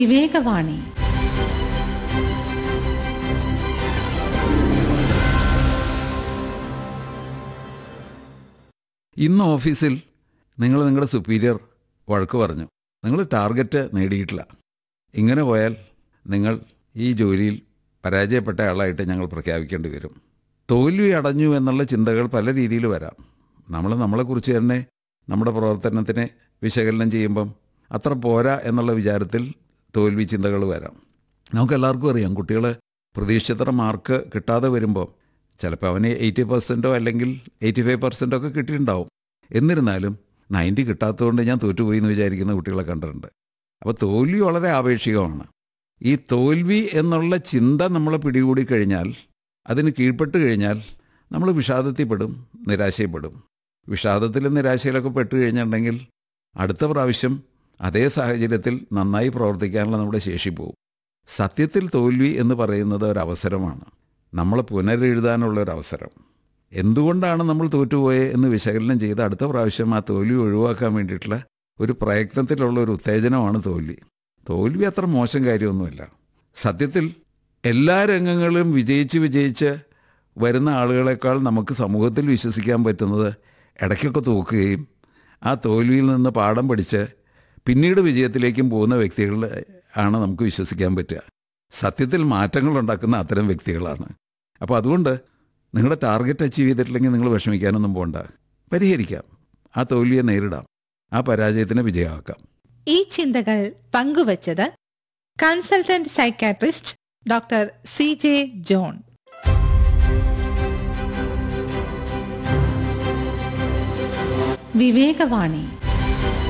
വിവേകവാണി ഇന്ന് ഓഫീസിൽ നിങ്ങൾ നിങ്ങളുടെ സുപ്പീരിയർ വഴക്ക് പറഞ്ഞു നിങ്ങൾ ടാർഗറ്റ് നേടിയിട്ടില്ല ഇങ്ങനെ പോയാൽ നിങ്ങൾ ഈ ജോലിയിൽ പരാജയപ്പെട്ട ആളായിട്ട് ഞങ്ങൾ പ്രഖ്യാപിക്കേണ്ടി വരും തോൽവി അടഞ്ഞു എന്നുള്ള ചിന്തകൾ പല രീതിയിൽ വരാം നമ്മൾ നമ്മളെക്കുറിച്ച് തന്നെ നമ്മുടെ പ്രവർത്തനത്തിനെ വിശകലനം ചെയ്യുമ്പം അത്ര പോരാ എന്നുള്ള വിചാരത്തിൽ തോൽവി ചിന്തകൾ വരാം നമുക്കെല്ലാവർക്കും അറിയാം കുട്ടികൾ പ്രതീക്ഷിച്ചത്ര മാർക്ക് കിട്ടാതെ വരുമ്പോൾ ചിലപ്പോൾ അവന് എയ്റ്റി പെർസെൻറ്റോ അല്ലെങ്കിൽ എയ്റ്റി ഫൈവ് പെർസെൻറ്റോ ഒക്കെ കിട്ടിയിട്ടുണ്ടാവും എന്നിരുന്നാലും നയൻറ്റി കിട്ടാത്തതുകൊണ്ട് ഞാൻ തോറ്റുപോയി എന്ന് വിചാരിക്കുന്ന കുട്ടികളെ കണ്ടിട്ടുണ്ട് അപ്പോൾ തോൽവി വളരെ ആപേക്ഷികമാണ് ഈ തോൽവി എന്നുള്ള ചിന്ത നമ്മളെ പിടികൂടി കഴിഞ്ഞാൽ അതിന് കീഴ്പ്പെട്ട് കഴിഞ്ഞാൽ നമ്മൾ വിഷാദത്തിൽപ്പെടും നിരാശയപ്പെടും വിഷാദത്തിലും നിരാശയിലൊക്കെ പെട്ട് കഴിഞ്ഞിട്ടുണ്ടെങ്കിൽ അടുത്ത പ്രാവശ്യം അതേ സാഹചര്യത്തിൽ നന്നായി പ്രവർത്തിക്കാനുള്ള നമ്മുടെ ശേഷി പോവും സത്യത്തിൽ തോൽവി എന്ന് പറയുന്നത് ഒരവസരമാണ് നമ്മളെ പുനരെഴുതാനുള്ള ഒരു അവസരം എന്തുകൊണ്ടാണ് നമ്മൾ തോറ്റുപോയത് എന്ന് വിശകലനം ചെയ്ത് അടുത്ത പ്രാവശ്യം ആ തോൽവി ഒഴിവാക്കാൻ വേണ്ടിയിട്ടുള്ള ഒരു പ്രയത്നത്തിലുള്ള ഒരു ഉത്തേജനമാണ് തോൽവി തോൽവി അത്ര മോശം കാര്യമൊന്നുമില്ല സത്യത്തിൽ എല്ലാ രംഗങ്ങളിലും വിജയിച്ച് വിജയിച്ച് വരുന്ന ആളുകളെക്കാൾ നമുക്ക് സമൂഹത്തിൽ വിശ്വസിക്കാൻ പറ്റുന്നത് ഇടയ്ക്കൊക്കെ തോക്കുകയും ആ തോൽവിയിൽ നിന്ന് പാഠം പഠിച്ച് പിന്നീട് വിജയത്തിലേക്കും പോകുന്ന വ്യക്തികൾ ആണ് നമുക്ക് വിശ്വസിക്കാൻ പറ്റുക സത്യത്തിൽ മാറ്റങ്ങൾ ഉണ്ടാക്കുന്ന അത്തരം വ്യക്തികളാണ് അപ്പോൾ അതുകൊണ്ട് നിങ്ങളുടെ ടാർഗറ്റ് അച്ചീവ് ചെയ്തിട്ടില്ലെങ്കിൽ നിങ്ങൾ വിഷമിക്കാനൊന്നും പോകണ്ട പരിഹരിക്കാം ആ തോൽവിയെ നേരിടാം ആ പരാജയത്തിനെ വിജയമാക്കാം ഈ ചിന്തകൾ പങ്കുവച്ചത് consultant psychiatrist doctor C J John വിവേകവാണി